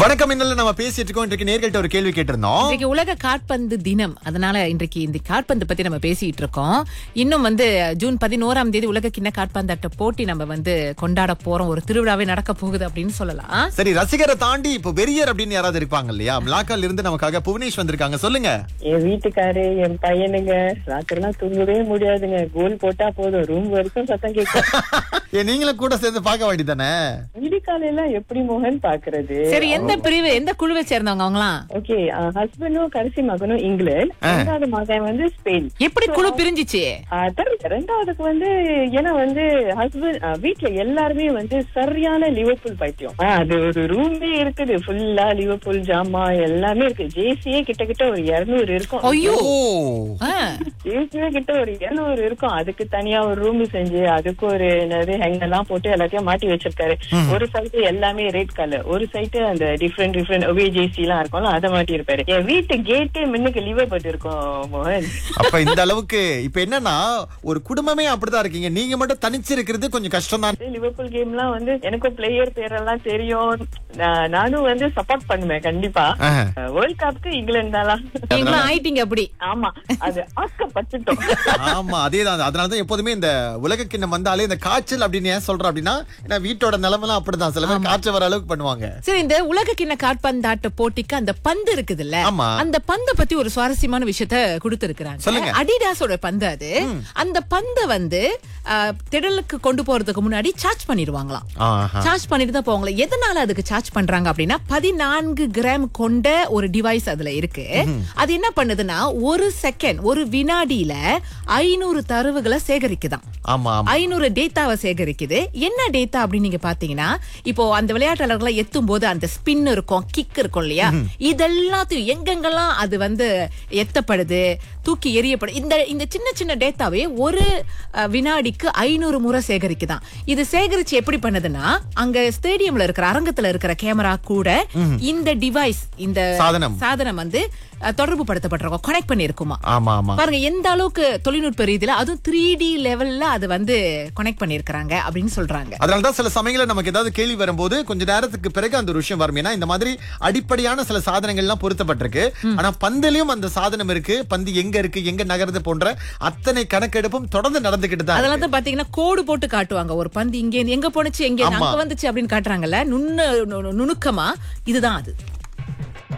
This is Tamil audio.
வணக்கம் இன்னல நம்ம பேசிட்டு இருக்கோம் இன்றைக்கு நேர்கள்ட்ட ஒரு கேள்வி கேட்டிருந்தோம் இன்றைக்கு உலக காற்பந்து தினம் அதனால இன்றைக்கு இந்த காற்பந்து பத்தி நம்ம பேசிட்டு இருக்கோம் இன்னும் வந்து ஜூன் பதினோராம் தேதி உலக கிண்ண காற்பந்தாட்ட போட்டி நம்ம வந்து கொண்டாட போறோம் ஒரு திருவிழாவே நடக்க போகுது அப்படின்னு சொல்லலாம் சரி ரசிகரை தாண்டி இப்போ வெறியர் அப்படின்னு யாராவது இருப்பாங்க இல்லையா மிளாக்கால இருந்து நமக்காக புவனேஷ் வந்திருக்காங்க சொல்லுங்க என் வீட்டுக்காரு என் பையனுங்க ராத்திரிலாம் தூங்கவே முடியாதுங்க கோல் போட்டா போதும் ரூம் வரைக்கும் சத்தம் கேட்கும் ஏன் நீங்களும் கூட சேர்ந்து பார்க்க வேண்டியதானே விடிக்காலையில எப்படி மோகன் பாக்குறது சரி எந்த பிரிவு எந்த குழுவை சேர்ந்தவங்க அவங்களாம் ஓகே ஹஸ்பண்டும் கடைசி மகனும் இங்கிலாந்து ரெண்டாவது மகன் வந்து ஸ்பெயின் எப்படி குழு பிரிஞ்சிச்சு ஆஹ் தெரியல. ரெண்டாவதுக்கு வந்து ஏன்னா வந்து ஹஸ்பண்ட் வீட்ல எல்லாருமே வந்து சரியான லிவர்பூல் பைத்தியம் ஆஹ் அது ஒரு ரூமே இருக்குது ஃபுல்லா லிவர்பூல் ஜாமா எல்லாமே இருக்கு ஜேசியே கிட்ட கிட்ட ஒரு இருநூறு இருக்கும் ஐயோ ஓ ஆ, ஜேசியே கிட்ட ஒரு இருநூறு இருக்கும் அதுக்கு தனியா ஒரு ரூம் செஞ்சு அதுக்கு ஒரு என்னது ஹேங் எல்லாம் போட்டு எல்லாத்தையும் மாட்டி வச்சிருக்காரு ஒரு சைடு எல்லாமே ரெட் கலர் ஒரு சைடு அந்த டிஃப்ரெண்ட் டிஃப்ரெண்ட் ஒவே ஜேசி எல்லாம் இருக்கும்ல அதை மாட்டி இருப்பாரு என் வீட்டு கேட்டே முன்னுக்கு லிவர்பூல் இருக்கும் மோகன் அப்ப இந்த அளவுக்கு இப்ப என்னன்னா ஒரு குடும்பமே அப்படிதான் இருக்கீங்க நீங்க மட்டும் தனிச்சு இருக்கிறது கொஞ்சம் கஷ்டம் தான் லிவர்பூல் கேம்லாம் வந்து எனக்கும் பிளேயர் பேரெல்லாம் தெரியும் நான் நானும் வந்து சப்போர்ட் பண்ணுவேன் கண்டிப்பா வேர்ல்ட் கப்க்கு இங்கிலாந்து தான் நீங்களும் ஆயிட்டீங்க அப்படி ஆமா அது ஆக்கப்பட்டுட்டோம் ஆமா அதேதான் அதனாலதான் எப்போதுமே இந்த உலக கிண்ணம் வந்தாலே இந்த காய்ச்சல் அப்படின்னு ஏன் சொல்றோம் அப்படின்னா ஏன்னா வீட்டோட நிலைமெல்லாம் அப்படிதான் சில பேர் காய்ச்சல் வர அளவுக்கு பண்ணுவாங்க சரி இந்த உலக கிண்ண காற்பந்தாட்ட போட்டிக்கு அந்த பந்து இருக்குதுல்ல ஆமா. அந்த பந்தை பத்தி ஒரு சுவாரஸ்யமான விஷயத்த கொடுத்திருக்கிறாங்க சொல்லுங்க. அடிடாஸோட பந்து அது அந்த பந்தை வந்து ஆ, திடலுக்கு கொண்டு போறதுக்கு முன்னாடி சார்ஜ் பண்ணிடுவாங்களாம் ஆஹா. சார்ஜ் பண்ணிட்டு தான் போவாங்களே எதனால அதுக்கு சார்ஜ் பண்றாங்க அப்படின்னா பதினான்கு கிராம் கொண்ட ஒரு டிவைஸ் அதுல இருக்கு அது என்ன பண்ணுதுன்னா ஒரு செகண்ட் ஒரு வினாடியில ஐநூறு தரவுகளை சேகரிக்குதாம் ஆமா ஆமா ஐநூறு டேட்டாவை சேகரிக்குது என்ன டேட்டா அப்படின்னு நீங்க பாத்தீங்கன்னா இப்போ அந்த விளையாட்டாளர்களை எத்தும் போது அந்த ஸ்பின் இருக்கும் கிக் இருக்கும் இல்லையா இதெல்லாத்தையும் எங்கெங்கெல்லாம் அது வந்து எத்தப்படுது தூக்கி எறியப்படும் இந்த இந்த சின்ன சின்ன டேட்டாவே ஒரு அஹ், வினாடிக்கு ஐநூறு முறை சேகரிக்குதாம் இது சேகரிச்சு எப்படி பண்ணுதுன்னா அங்க ஸ்டேடியம்ல இருக்கிற அரங்கத்துல இருக்கிற கேமரா கூட இந்த டிவைஸ் இந்த சாதனம். சாதனம் வந்து அஹ், தொடர்பு படுத்தப்பட்டிருக்கும் கனெக்ட் பண்ணிருக்குமா ஆமா ஆமா பாருங்க எந்த அளவுக்கு தொழில்நுட்ப ரீதியில அதுவும் த்ரீ டி லெவல்ல அது வந்து கனெக்ட் பண்ணிருக்காங்க அப்படின்னு சொல்றாங்க அதனாலதான் சில சமயங்கள நமக்கு ஏதாவது கேள்வி வரும்போது கொஞ்ச நேரத்துக்கு பிறகு அந்த ஒரு விஷயம் வரும் ஏன்னா இந்த மாதிரி அடிப்படையான சில சாதனங்கள் எல்லாம் பொருத்தப்பட்டிருக்கு ஆனா பந்திலையும் அந்த சாதனம் இருக்கு பந்து எங்க இருக்கு எங்க நகருது போன்ற அத்தனை கணக்கெடுப்பும் தொடர்ந்து நடந்துகிட்டு தான் அதெல்லாம் இருக்கு. தான் பாத்தீங்கன்னா கோடு போட்டு காட்டுவாங்க ஒரு பந்து இங்க இருந்து எங்க போனுச்சு எங்க ஆமா. அங்க வந்துச்சு அப்படின்னு காட்டுறாங்கல்ல நுண்ணு நு- நுணுக்கமா இதுதான் அது